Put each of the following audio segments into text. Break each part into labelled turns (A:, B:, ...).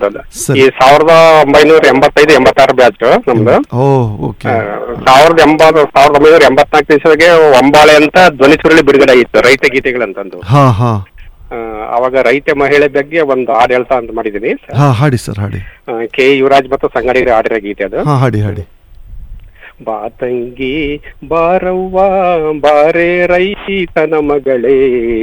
A: ಸರಿ.
B: ಈ ಸಾವಿರದ ಒಂಬೈನೂರ ಎಂಬತ್ತೈದು ಎಂಬತ್ತಾರು ಬ್ಯಾಚ್ ನಮ್ದು
A: ಓ ಓಕೆ
B: ಆ, ಸಾವಿರದ ಎಂಬತ್ತು ಸಾವಿರದ ಒಂಬೈನೂರ ಎಂಬತ್ನಾಲ್ಕು ಇಸ್ವಿಗೆ ಒಂಬಾಳೆ ಅಂತ ಧ್ವನಿ ಸುರುಳಿ ಬಿಡುಗಡೆ ಆಗಿತ್ತು ರೈತ ಗೀತೆಗಳಂತಂದು
A: ಹಾ ಹಾ
B: ಆ, ಅವಾಗ ರೈತ ಮಹಿಳೆ ಬಗ್ಗೆ ಒಂದು ಹಾಡು ಹೇಳ್ತಾ ಅಂತ ಮಾಡಿದ್ದೀನಿ
A: ಹಾ ಹಾಡಿ ಸರ್ ಹಾಡಿ
B: ಕೆ ಯುವರಾಜ್ ಮತ್ತು ಸಂಗಡಿ ಹಾಡಿರೋ ಗೀತೆ ಅದು
A: ಹಾ ಹಾಡಿ ಹಾಡಿ
B: ಬಾ ತಂಗಿ ಬಾರವ್ವ ಬಾರೆ ರೈತನ ಮಗಳೇ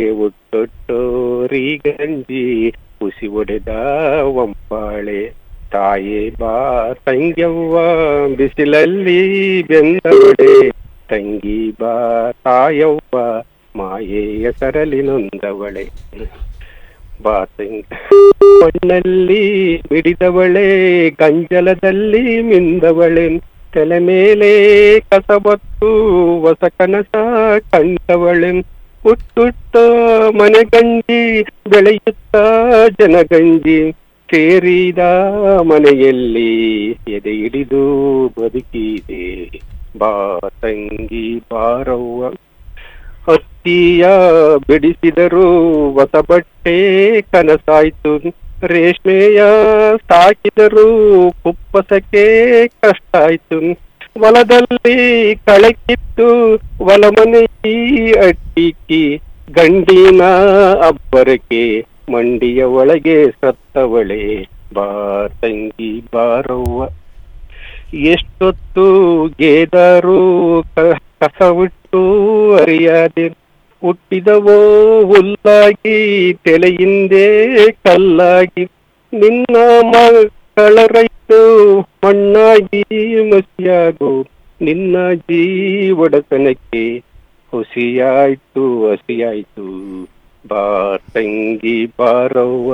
B: ಉಟ್ಟೊಟ್ಟೋರಿ ಗಂಜಿ ಹುಸಿ ಒಡೆದ ಒಂಪಾಳೆ ತಾಯೇ ಬಾ ತಂಗ್ಯವ್ವ ಬಿಸಿಲಲ್ಲಿ ಬೆಂದವಳೆ ತಂಗಿ ಬಾ ತಾಯವ್ವ ಮಾಯೆಯ ಸರಲಿ ನೊಂದವಳೆ ಬಾ ತಂಗಿ ಮಣ್ಣಲ್ಲಿ ಬಿಡಿದವಳೆ ಗಂಜಲದಲ್ಲಿ ಮಿಂದವಳೆ ತಲೆ ಮೇಲೆ ಕಸಬತ್ತು ಹೊಸ ಕನಸ ಕಂಡವಳೆ ಹುಟ್ಟುಟ್ಟ ಮನೆಗಂಜಿ ಬೆಳೆಯುತ್ತ ಜನಗಂಜಿ ಸೇರಿದ ಮನೆಯಲ್ಲಿ ಎದೆ ಹಿಡಿದು ಬದುಕಿದೆ ಬಾ ತಂಗಿ ಬಾರವ್ವ ಹತ್ತಿಯ ಬಿಡಿಸಿದರು ಹೊಸ ಬಟ್ಟೆ ಕನಸಾಯ್ತು ರೇಷ್ಮೆಯ ಸಾಕಿದರು ಕುಪ್ಪಸಕ್ಕೆ ಕಷ್ಟ ಆಯ್ತು ಹೊಲದಲ್ಲಿ ಕಳಕಿತ್ತು ಹೊಲ ಮನೆ ಅಟ್ಟಿಕ್ಕಿ ಗಂಡಿನ ಅಬ್ಬರಕ್ಕೆ ಮಂಡಿಯ ಒಳಗೆ ಸತ್ತವಳೆ ಬಾ ತಂಗಿ ಬಾರವ್ವ ಎಷ್ಟೊತ್ತು ಗೇದರು ಕ- ಕಸವಿಟ್ಟು ಅರಿಯಾದೆ ಹುಟ್ಟಿದವೋ ಹುಲ್ಲಾಗಿ ತಲೆಯಿಂದೆ ಕಲ್ಲಾಗಿ ನಿನ್ನ ಮಕ್ಕಳ ರೈತು ಮಣ್ಣಾಗಿ ಮಸಿಯಾಗು ನಿನ್ನ ಜೀವಡತನಕ್ಕೆ ಹುಸಿಯಾಯ್ತು ಹಸಿಯಾಯ್ತು ಬಾ ತಂಗಿ ಬಾರವ್ವ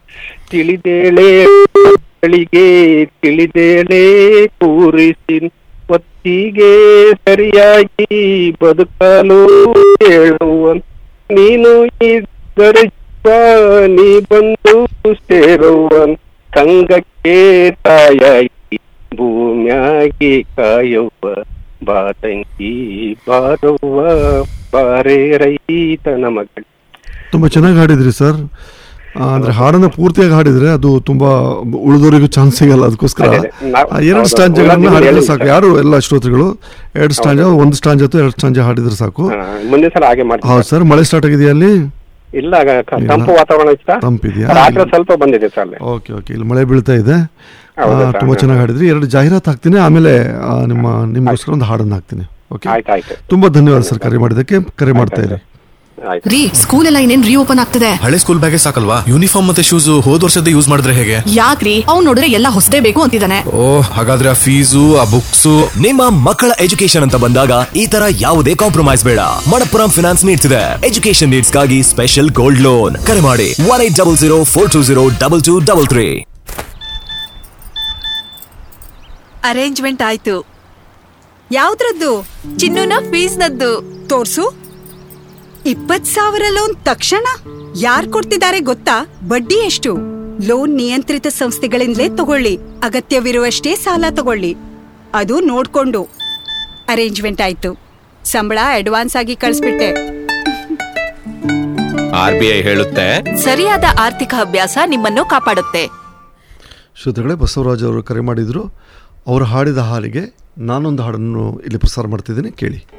B: ತಿಳಿದೇಳೆ ಗಳಿಗೆ ತಿಳಿದೇಳೆ ಕೂರಿಸಿ ಒತ್ತಿಗೆ ಸರಿಯಾಗಿ ಬದುಕಲು ಹೇಳುವ ನೀನು ಇದ್ದರೆ ಜೀವ ನೀ ಬಂದು ಸೇರುವ ಸಂಘಕ್ಕೆ ತಾಯಾಗಿ ಭೂಮ್ಯಾಗಿ ಕಾಯವ್ವ ಬಾ ತಂಗಿ ಬಾರವ್ವ ಬಾರೆ ರೈತನ ಮಗಳು
A: ತುಂಬಾ ಚೆನ್ನಾಗಿ ಹಾಡಿದ್ರಿ ಸರ್ ಆ, ಅಂದ್ರೆ ಹಾಡನ್ನ ಪೂರ್ತಿಯಾಗಿ ಹಾಡಿದ್ರೆ ಅದು ತುಂಬಾ ಉಳಿದವರಿಗೂ ಚಾನ್ಸ್ ಸಿಗಲ್ಲ ಅದಕ್ಕೋಸ್ಕರ
B: ಅದೇ, ಅದೇ. ನಾವ್-
A: ಆ, ಎರಡು
B: ಹೌದು.
A: ಸ್ಟಾಂಜಗಳನ್ನ
B: ಉಳಿದವ್ರಿಗೆ
A: ಹಾಡಿದ್ರೆ
B: ಹೇಳಿ
A: ಸಾಕು
B: ಸರ್.
A: ಯಾರು ಎಲ್ಲ ಶ್ರೋತೃಗಳು ಎರಡು ಸ್ಟಾಂಜ ಒಂದು ಸ್ಟಾಂಜ್ ಅಥವಾ ಎರಡು ಸ್ಟಾಂಜ ಹಾಡಿದ್ರೆ ಸಾಕು
B: ಹಾ, ಮುಂದಿನ ಸಲ ಹಾಗೆ ಮಾಡ್ತೀನಿ
A: ಹೌದು ಸರ್ ಮಳೆ ಸ್ಟಾರ್ಟ್ ಆಗಿದೆಯಾ ಅಲ್ಲಿ
B: ಇಲ್ಲ ಗ- ಕ- ತಂಪು ವಾತಾವರಣ ಇಷ್ಟ
A: ತಂಪಿದೆಯಾ?
B: ರಾತ್ರಿ ಸ್ವಲ್ಪ ಬಂದಿದೆ ಸರ್ ಅಲ್ಲಿ
A: ಓಕೆ ಓಕೆ ಇಲ್ಲಿ ಮಳೆ ಬೀಳ್ತಾ ಇದೆ ಆ,
B: ಹೌದಾ ಸರ್?
A: ತುಂಬಾ ಚೆನ್ನಾಗಿ ಹಾಡಿದ್ರಿ ಎರಡು ಜಾಹೀರಾತು ಹಾಕ್ತೀನಿ ಆಮೇಲೆ ಆ, ನಿಮ್ಮ ನಿಮಗೋಸ್ಕರ ಒಂದು ಹಾಡನ್ನ ಹಾಕ್ತೀನಿ ಓಕೆ
B: ಆಯ್ತು ಆಯ್ತು
A: ತುಂಬಾ ಧನ್ಯವಾದ ಸರ್ ಕರೆ ಮಾಡಿದ್ದಕ್ಕೆ ಕರೆ ಮಾಡ್ತಾ ಇರಿ
B: ಆಯ್ತು
C: ರೀ ಸ್ಕೂಲ್ ಎಲ್ಲ ಇನ್ನೇನ್ ರೀಓಪನ್ ಆಗ್ತದೆ
D: ಹಳೆ ಸ್ಕೂಲ್ ಬ್ಯಾಗೇ ಸಾಕಲ್ವಾ ಯೂನಿಫಾರ್ಮ್ ಮತ್ತೆ ಶೂಸ್ ಹೋದ್ ವರ್ಷದ ಯೂಸ್ ಮಾಡಿದ್ರೆ ಹೇಗೆ
C: ಯಾಕ್ರಿ ಅವ್ನ್ ನೋಡಿದ್ರೆ ಎಲ್ಲ ಹೊಸದೇ ಬೇಕು ಅಂತಿದ್ದಾನೆ
D: ಓ ಹಾಗಾದ್ರೆ ಆ ಫೀಸು ಆ ಬುಕ್ಸು
E: ನಿಮ್ಮ ಮಕ್ಕಳ ಎಜುಕೇಶನ್ ಅಂತ ಬಂದಾಗ ಈ ತರ ಯಾವುದೇ ಕಾಂಪ್ರಮೈಸ್ ಬೇಡ ಮಣಪ್ಪುರಂ ಫಿನಾನ್ಸ್ ನೀಡ್ಸ್ ಇದೆ ಎಜುಕೇಶನ್ ನೀಡ್ಸ್ ಗಾಗಿ ಸ್ಪೆಷಲ್ ಗೋಲ್ಡ್ ಲೋನ್ ಕರೆ ಮಾಡಿ one eight double zero four two zero double two double three
F: arrangement ಆಯ್ತು ಯಾವ್ದ್ರದ್ದು ಚಿನ್ನುನ ಫೀಸ್ನದ್ದು ತೋರ್ಸು ಇಪ್ಪತ್ ಸಾವಿರ ಲೋನ್ ತಕ್ಷಣ ಯಾರ್ ಕೊಡ್ತಿದ್ದಾರೆ ಗೊತ್ತಾ ಬಡ್ಡಿ ಎಷ್ಟು ಲೋನ್ ನಿಯಂತ್ರಿತ ಸಂಸ್ಥೆಗಳಿಂದಲೇ ತಗೊಳ್ಳಿ ಅಗತ್ಯವಿರುವಷ್ಟೇ ಸಾಲ ತಗೊಳ್ಳಿ ಅದು ನೋಡ್ಕೊಂಡು ಅರೇಂಜ್ಮೆಂಟ್ ಆಯ್ತು ಸಂಬಳ ಅಡ್ವಾನ್ಸ್ ಆಗಿ ಕಳಿಸ್ಬಿಟ್ಟೆ
G: ಆರ್ ಬಿ ಐ ಹೇಳುತ್ತೆ
F: ಸರಿಯಾದ ಆರ್ಥಿಕ ಅಭ್ಯಾಸ ನಿಮ್ಮನ್ನು ಕಾಪಾಡುತ್ತೆ
A: ಶ್ರೋತೃಗಳೇ ಬಸವರಾಜ್ ಅವರು ಕರೆ ಮಾಡಿದ್ರು ಅವರು ಹಾಡಿದ ಹಾಡಿಗೆ ನಾನೊಂದು ಹಾಡನ್ನು ಇಲ್ಲಿ ಪ್ರಸಾರ ಮಾಡ್ತಿದ್ದೀನಿ ಕೇಳಿ